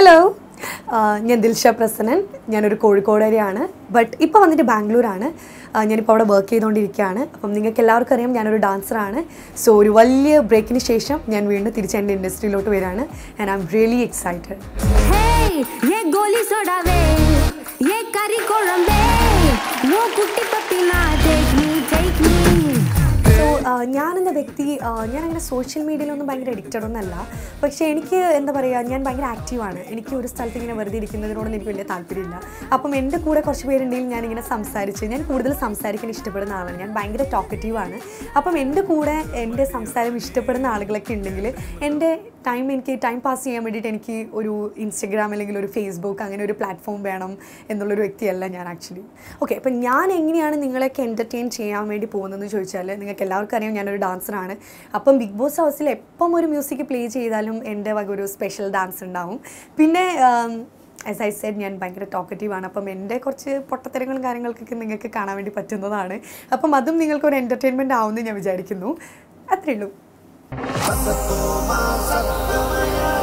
hello ഞാൻ ദിൽഷ പ്രസന്നൻ ഞാനൊരു കോഴിക്കോടുകാരിയാണ് but ഇപ്പോൾ വന്നിട്ട് ബാംഗ്ലൂരാണ് ആ, ഞാനിപ്പോൾ അവിടെ വർക്ക് ചെയ്തുകൊണ്ടിരിക്കുകയാണ് അപ്പം നിങ്ങൾക്ക് എല്ലാവർക്കും അറിയാം ഞാനൊരു ഡാൻസറാണ് സോ ഒരു വലിയ ബ്രേക്കിന് ശേഷം ഞാൻ വീണ്ടും തിരിച്ച് എൻ്റെ ഇൻഡസ്ട്രിയിലോട്ട് വരികയാണ് and I am really excited Hey, ये गोली सोडा वे ये करी कोळंबे वो कुट्टी पप्पी ना take me take me so ഞാനെന്ന വ്യക്തി ആ, ഞാൻ അങ്ങനെ സോഷ്യൽ മീഡിയയിലൊന്നും ഭയങ്കര അഡിക്റ്റഡ് ഒന്നല്ല പക്ഷേ എനിക്ക് എന്താ പറയുക ഞാൻ ഭയങ്കര ആക്റ്റീവാണ് എനിക്ക് ഒരു സ്ഥലത്ത് ഇങ്ങനെ വെറുതെ ഇരിക്കുന്നതിനോടൊന്നും എനിക്ക് വലിയ താല്പര്യമില്ല അപ്പം എൻ്റെ കൂടെ കുറച്ച് പേരുണ്ടെങ്കിൽ ഞാനിങ്ങനെ സംസാരിച്ച് ഞാൻ കൂടുതൽ സംസാരിക്കാൻ ഇഷ്ടപ്പെടുന്ന ആളാണ് ഞാൻ ഭയങ്കര ടോക്കറ്റീവാണ് അപ്പം എൻ്റെ കൂടെ എൻ്റെ സംസാരം ഇഷ്ടപ്പെടുന്ന ആളുകളൊക്കെ ഉണ്ടെങ്കിൽ എൻ്റെ ടൈം എനിക്ക് ടൈം പാസ് ചെയ്യാൻ വേണ്ടിയിട്ട് എനിക്ക് ഒരു ഇൻസ്റ്റഗ്രാം അല്ലെങ്കിൽ ഒരു ഫേസ്ബുക്ക് അങ്ങനെ ഒരു പ്ലാറ്റ്ഫോം വേണം എന്നുള്ളൊരു വ്യക്തിയല്ല ഞാൻ ആക്ച്വലി ഓക്കെ അപ്പം ഞാൻ എങ്ങനെയാണ് നിങ്ങളെയൊക്കെ എൻ്റർടൈൻ ചെയ്യാൻ വേണ്ടി പോകുന്നതെന്ന് ചോദിച്ചാൽ നിങ്ങൾക്ക് എല്ലാവർക്കും അറിയാം ഞാനൊരു ഡാൻസറാണ് അപ്പം ബിഗ് ബോസ് ഹൗസിൽ എപ്പം ഒരു മ്യൂസിക് പ്ലേ ചെയ്താലും എൻ്റെ വക ഒരു സ്പെഷ്യൽ ഡാൻസ് ഉണ്ടാവും പിന്നെ ആസ് ഐ സെഡ് ഞാൻ ഭയങ്കര ടോക്കറ്റീവാണ് അപ്പം എൻ്റെ കുറച്ച് പൊട്ടത്തരങ്ങളും കാര്യങ്ങൾക്കൊക്കെ നിങ്ങൾക്ക് കാണാൻ വേണ്ടി പറ്റുന്നതാണ് അപ്പം അതും നിങ്ങൾക്കൊരു എൻ്റർടൈൻമെൻറ്റ് ആവുമെന്ന് ഞാൻ വിചാരിക്കുന്നു അത്രേ ഉള്ളൂ